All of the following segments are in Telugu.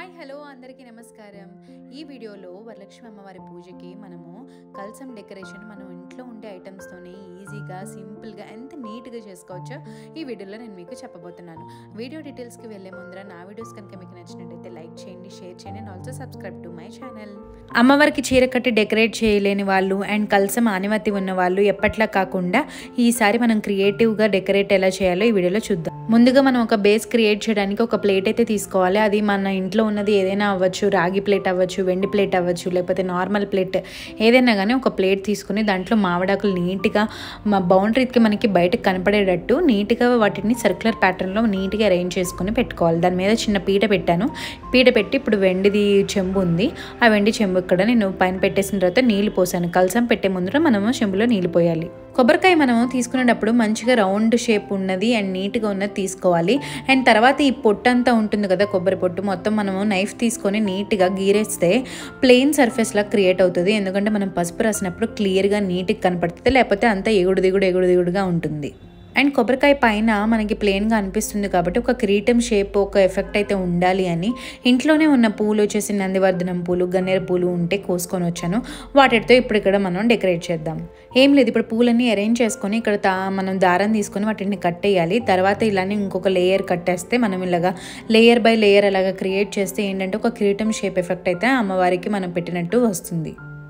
హాయ్ హలో అందరికీ నమస్కారం ఈ వీడియోలో వరలక్ష్మి అమ్మవారి పూజకి మనము కల్సం డెకరేషన్ మనం ఇంట్లో ఉండే ఐటమ్స్తోనే ఈజీగా సింపుల్గా ఎంత నీట్గా చేసుకోవచ్చో ఈ వీడియోలో నేను మీకు చెప్పబోతున్నాను వీడియో డీటెయిల్స్కి వెళ్ళే ముందర నా వీడియోస్ కనుక మీకు నచ్చినట్టయితే లైక్ చేయండి షేర్ చేయండి and also subscribe to my channel అమ్మవారికి చీర కట్టి డెకరేట్ చేయలేని వాళ్ళు అండ్ కల్సం ఆనిమతి ఉన్న వాళ్ళు ఎప్పట్లా కాకుండా ఈసారి మనం క్రియేటివ్గా డెకరేట్ ఎలా చేయాలో ఈ వీడియోలో చూద్దాం ముందుగా మనం ఒక బేస్ క్రియేట్ చేయడానికి ఒక ప్లేట్ అయితే తీసుకోవాలి అది మన ఇంట్లో ఉన్నది ఏదైనా అవ్వచ్చు రాగి ప్లేట్ అవ్వచ్చు వెండి ప్లేట్ అవ్వచ్చు లేకపోతే నార్మల్ ప్లేట్ ఏదైనా కానీ ఒక ప్లేట్ తీసుకుని దాంట్లో మామిడాకులు నీట్గా మా బౌండరీకి మనకి బయటకు కనపడేటట్టు నీట్గా వాటిని సర్క్యులర్ ప్యాటర్న్లో నీట్గా అరేంజ్ చేసుకుని పెట్టుకోవాలి దాని మీద చిన్న పీట పెట్టాను పీట పెట్టి ఇప్పుడు వెండిది చెంబు ఉంది ఆ వెండి చెంబు ఇక్కడ నేను పైన పెట్టేసిన తర్వాత నీళ్లు పోసాను కలసం పెట్టే ముందర మనము చెంబులో నీళ్లు పోయాలి కొబ్బరికాయ మనము తీసుకునేటప్పుడు మంచిగా రౌండ్ షేప్ ఉన్నది అండ్ నీట్గా ఉన్నది తీసుకోవాలి అండ్ తర్వాత ఈ పొట్టు అంతా ఉంటుంది కదా కొబ్బరి పొట్టు మొత్తం మనము నైఫ్ తీసుకొని నీట్గా గీరేస్తే ప్లెయిన్ సర్ఫేస్లా క్రియేట్ అవుతుంది ఎందుకంటే మనం పసుపు రాసినప్పుడు క్లియర్గా నీట్గా కనపడుతుంది లేకపోతే అంతా ఎగుడు దిగుడు ఎగుడు దిగుడుగా ఉంటుంది అండ్ కొబ్బరికాయ పైన మనకి ప్లెయిన్గా అనిపిస్తుంది కాబట్టి ఒక కిరీటం షేప్ ఒక ఎఫెక్ట్ అయితే ఉండాలి అని ఇంట్లోనే ఉన్న పూలు వచ్చేసి నందివర్ధనం పూలు గన్నేరు పూలు ఉంటే కోసుకొని వచ్చాను వాటితో ఇప్పుడు ఇక్కడ మనం డెకరేట్ చేద్దాం ఏం లేదు ఇప్పుడు పూలన్నీ అరేంజ్ చేసుకొని ఇక్కడ తా మనం దారం తీసుకొని వాటిని కట్టేయాలి తర్వాత ఇలానే ఇంకొక లేయర్ కట్టేస్తే మనం ఇలాగా లేయర్ బై లేయర్ అలాగా క్రియేట్ చేస్తే ఏంటంటే ఒక కిరీటం షేప్ ఎఫెక్ట్ అయితే అమ్మవారికి మనం పెట్టినట్టు వస్తుంది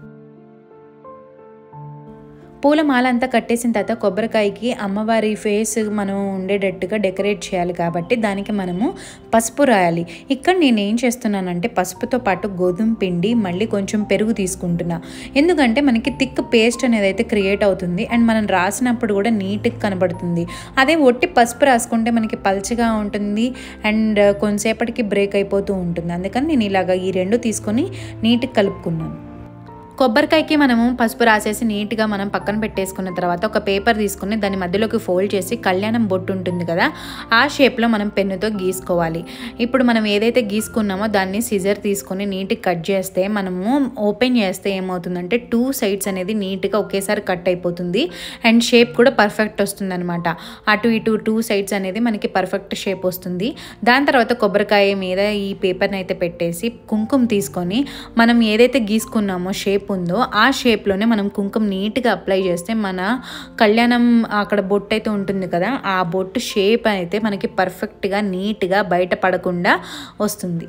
పూలమాల అంతా కట్టేసిన తర్వాత కొబ్బరికాయకి అమ్మవారి ఫేస్ మనం ఉండేటట్టుగా డెకరేట్ చేయాలి కాబట్టి దానికి మనము పసుపు రాయాలి ఇక్కడ నేను ఏం చేస్తున్నానంటే పసుపుతో పాటు గోధుమ పిండి మళ్ళీ కొంచెం పెరుగు తీసుకుంటున్నా ఎందుకంటే మనకి థిక్ పేస్ట్ అనేది అయితే క్రియేట్ అవుతుంది అండ్ మనం రాసినప్పుడు కూడా నీట్గా కనబడుతుంది అదే ఒట్టి పసుపు రాసుకుంటే మనకి పల్చగా ఉంటుంది అండ్ కొంతసేపటికి బ్రేక్ అయిపోతూ ఉంటుంది అందుకని నేను ఇలాగ ఈ రెండు తీసుకొని నీట్గా కలుపుకున్నాను కొబ్బరికాయకి మనము పసుపు రాసేసి నీట్గా మనం పక్కన పెట్టేసుకున్న తర్వాత ఒక పేపర్ తీసుకుని దాని మధ్యలోకి ఫోల్డ్ చేసి కళ్యాణం బొట్టు ఉంటుంది కదా ఆ షేప్లో మనం పెన్నుతో గీసుకోవాలి ఇప్పుడు మనం ఏదైతే గీసుకున్నామో దాన్ని సిజర్ తీసుకొని నీట్గా కట్ చేస్తే మనము ఓపెన్ చేస్తే ఏమవుతుందంటే టూ సైడ్స్ అనేది నీట్గా ఒకేసారి కట్ అయిపోతుంది అండ్ షేప్ కూడా పర్ఫెక్ట్ వస్తుంది అనమాట అటు ఇటు టూ సైడ్స్ అనేది మనకి పర్ఫెక్ట్ షేప్ వస్తుంది దాని తర్వాత కొబ్బరికాయ మీద ఈ పేపర్ని అయితే పెట్టేసి కుంకుమ తీసుకొని మనం ఏదైతే గీసుకున్నామో షేప్ షేప్ ఉందో ఆ షేప్లోనే మనం కుంకుమ నీట్గా అప్లై చేస్తే మన కళ్యాణం అక్కడ బొట్టు అయితే ఉంటుంది కదా ఆ బొట్టు షేప్ అయితే మనకి పర్ఫెక్ట్గా నీట్గా బయట పడకుండా వస్తుంది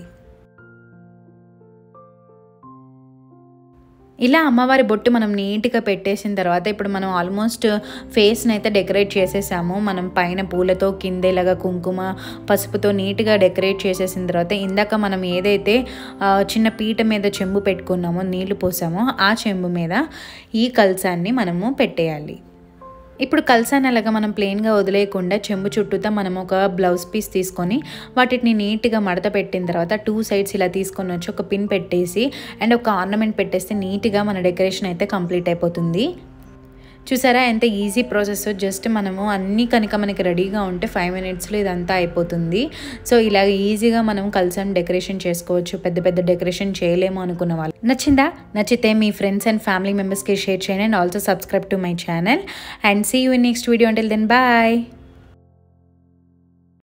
ఇలా అమ్మవారి బొట్టు మనం నీట్గా పెట్టేసిన తర్వాత ఇప్పుడు మనం ఆల్మోస్ట్ ఫేస్ని అయితే డెకరేట్ చేసేసాము మనం పైన పూలతో కిందేలాగా కుంకుమ పసుపుతో నీట్గా డెకరేట్ చేసేసిన తర్వాత ఇందాక మనం ఏదైతే చిన్న పీట మీద చెంబు పెట్టుకున్నామో నీళ్లు పోసామో ఆ చెంబు మీద ఈ కలసాన్ని మనము పెట్టేయాలి ఇప్పుడు కలసాన్ని అలాగా మనం ప్లెయిన్గా వదిలేయకుండా చెంబు చుట్టూతా మనం ఒక బ్లౌజ్ పీస్ తీసుకొని వాటిని నీట్గా మడత పెట్టిన తర్వాత టూ సైడ్స్ ఇలా తీసుకొని వచ్చి ఒక పిన్ పెట్టేసి అండ్ ఒక ఆర్నమెంట్ పెట్టేస్తే నీట్గా మన డెకరేషన్ అయితే కంప్లీట్ అయిపోతుంది చూసారా ఎంత ఈజీ ప్రాసెస్ జస్ట్ మనము అన్నీ కనుక మనకి రెడీగా ఉంటే ఫైవ్ మినిట్స్లో ఇదంతా అయిపోతుంది సో ఇలాగ ఈజీగా మనం కల్సన్ డెకరేషన్ చేసుకోవచ్చు పెద్ద పెద్ద డెకరేషన్ చేయలేము అనుకున్న వాళ్ళు నచ్చిందా నచ్చితే మీ ఫ్రెండ్స్ అండ్ ఫ్యామిలీ మెంబర్స్కి షేర్ చేయండి and also subscribe to my channel and see you in next video until then bye